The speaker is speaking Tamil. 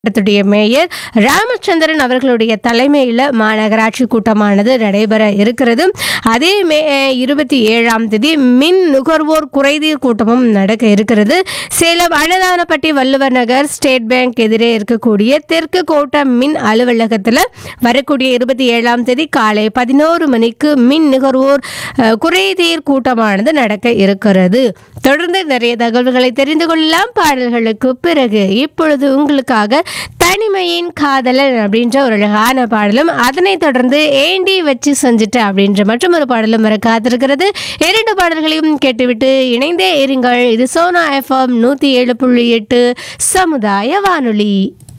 மாவட்டத்துடைய மேயர் ராமச்சந்திரன் அவர்களுடைய தலைமையில் மாநகராட்சி கூட்டமானது நடைபெற இருக்கிறது அதே மே இருபத்தி ஏழாம் தேதி மின் நுகர்வோர் குறைதீர் கூட்டமும் நடக்க இருக்கிறது சேலம் அன்னதானப்பட்டி வள்ளுவர் நகர் ஸ்டேட் பேங்க் எதிரே இருக்கக்கூடிய தெற்கு கோட்ட மின் அலுவலகத்தில் வரக்கூடிய இருபத்தி ஏழாம் தேதி காலை பதினோரு மணிக்கு மின் நுகர்வோர் அஹ், குறைதீர் கூட்டமானது நடக்க இருக்கிறது தொடர்ந்து நிறைய தகவல்களை தெரிந்து கொள்ளலாம் பாடல்களுக்கு பிறகு இப்பொழுது உங்களுக்காக தனிமையின் காதலன் அப்படின்ற ஒரு அழகான பாடலும் அதனைத் தொடர்ந்து ஏண்டி வச்சு செஞ்சுட்டு அப்படின்ற மற்றும் ஒரு பாடலும் வர காத்திருக்கிறது இரண்டு பாடல்களையும் கேட்டுவிட்டு இணைந்தே இருங்கள் இது சோனா எஃப்எம் நூற்றி ஏழு புள்ளி எட்டு சமுதாய வானொலி